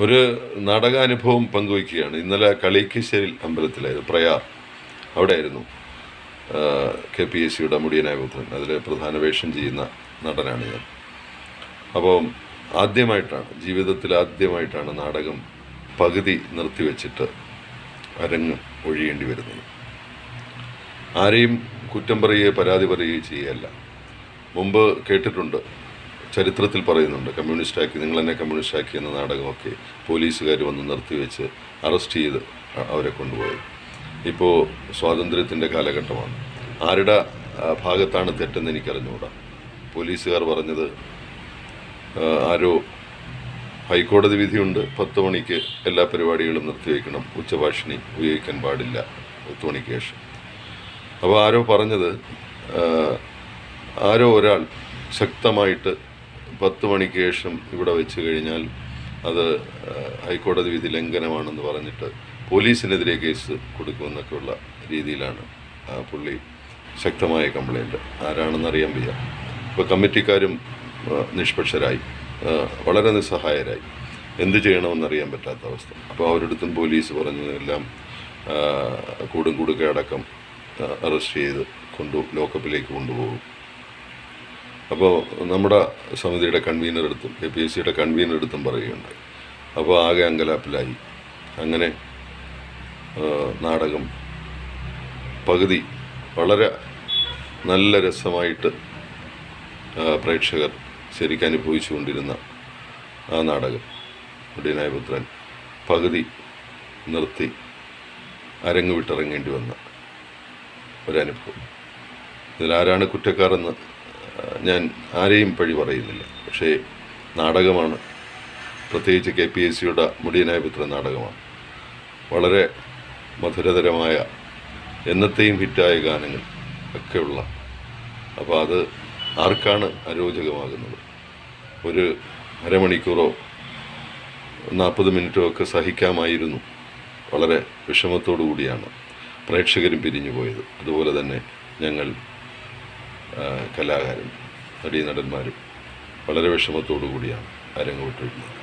ഒരു നാടകാനുഭവം പങ്കുവയ്ക്കുകയാണ് ഇന്നലെ കളിക്കശ്ശേരിൽ അമ്പലത്തിലായിരുന്നു പ്രയാർ അവിടെയായിരുന്നു കെ പി എസ് സിയുടെ മുടിയനായ പുത്രൻ അതിൽ പ്രധാന വേഷം ചെയ്യുന്ന നടനാണ് ഞാൻ അപ്പോൾ ആദ്യമായിട്ടാണ് ജീവിതത്തിൽ ആദ്യമായിട്ടാണ് നാടകം പകുതി നിർത്തിവെച്ചിട്ട് അരങ്ങ് ഒഴിയേണ്ടി വരുന്നത് ആരെയും കുറ്റം പറയുകയോ പരാതി പറയുകയോ ചെയ്യുകയല്ല മുമ്പ് കേട്ടിട്ടുണ്ട് ചരിത്രത്തിൽ പറയുന്നുണ്ട് കമ്മ്യൂണിസ്റ്റാക്കി നിങ്ങൾ എന്നെ കമ്മ്യൂണിസ്റ്റാക്കി എന്ന നാടകമൊക്കെ പോലീസുകാർ വന്ന് നിർത്തിവെച്ച് അറസ്റ്റ് ചെയ്ത് അ- അവരെ കൊണ്ടുപോയത് ഇപ്പോൾ സ്വാതന്ത്ര്യത്തിൻ്റെ കാലഘട്ടമാണ് ആരുടെ ആ, ഭാഗത്താണ് തെറ്റെന്ന് എനിക്കറിഞ്ഞുകൂടാ പോലീസുകാർ പറഞ്ഞത് ആ, ആരോ ഹൈക്കോടതി വിധിയുണ്ട് പത്ത് മണിക്ക് എല്ലാ പരിപാടികളും നിർത്തിവെക്കണം ഉച്ചഭാഷിണി ഉപയോഗിക്കാൻ പാടില്ല പത്ത് മണിക്ക് ശേഷം അപ്പോൾ ആരോ പറഞ്ഞത് ആ, ആരോ ഒരാൾ ശക്തമായിട്ട് പത്ത് മണിക്ക് ശേഷം ഇവിടെ വെച്ച് കഴിഞ്ഞാൽ അത് ആ, ഹൈക്കോടതി വിധി ലംഘനമാണെന്ന് പറഞ്ഞിട്ട് പോലീസിനെതിരെ കേസ് കൊടുക്കുമെന്നൊക്കെയുള്ള രീതിയിലാണ് ആ പുള്ളി ശക്തമായ കംപ്ലൈൻറ്റ് ആരാണെന്ന് അറിയാൻ വയ്യ ഇപ്പോൾ കമ്മിറ്റിക്കാരും ആ, നിഷ്പക്ഷരായി ആ, വളരെ നിസ്സഹായരായി എന്ത് ചെയ്യണമെന്നറിയാൻ പറ്റാത്ത അവസ്ഥ അപ്പോൾ അവരടുത്തും പോലീസ് പറഞ്ഞു എല്ലാം ആ, കൂടും കൂടുക അടക്കം അറസ്റ്റ് ചെയ്ത് കൊണ്ടു ലോക്കപ്പിലേക്ക് കൊണ്ടുപോകും അപ്പോൾ നമ്മുടെ സമിതിയുടെ കൺവീനർ എടുത്തും കെ പി എസ് സിയുടെ കൺവീനർ എടുത്തും പറയുകയുണ്ടായി അപ്പോൾ ആകെ അങ്കലാപ്പിലായി അങ്ങനെ ആ, നാടകം പകുതി വളരെ നല്ല രസമായിട്ട് ആ, പ്രേക്ഷകർ ശരിക്കും അനുഭവിച്ചുകൊണ്ടിരുന്ന ആ നാടകം മുടിയനായ പുത്രൻ പകുതി നിർത്തി അരങ്ങ് വിട്ടിറങ്ങേണ്ടി വന്ന ഒരനുഭവം ഇതിലാരാണ് കുറ്റക്കാരെന്ന് ആ, ഞാൻ ആരെയും പഴി പറയുന്നില്ല പക്ഷേ നാടകമാണ് പ്രത്യേകിച്ച് കെ പി എസ് സിയുടെ മുടിയനായ പുത്രൻ നാടകമാണ് വളരെ മധുരതരമായ എന്നത്തെയും ഹിറ്റായ ഗാനങ്ങൾ ഒക്കെയുള്ള അപ്പോൾ അത് ആർക്കാണ് അരോചകമാകുന്നത് ഒരു അരമണിക്കൂറോ നാൽപ്പത് മിനിറ്റോ ഒക്കെ സഹിക്കാമായിരുന്നു വളരെ വിഷമത്തോടു കൂടിയാണ് പ്രേക്ഷകരും പിരിഞ്ഞു പോയത് അതുപോലെ തന്നെ ഞങ്ങൾ ആ, കലാകാരൻ നടീനടന്മാരും വളരെ വിഷമത്തോടു കൂടിയാണ് അരങ്ങ് വിട്ടിരുന്നത്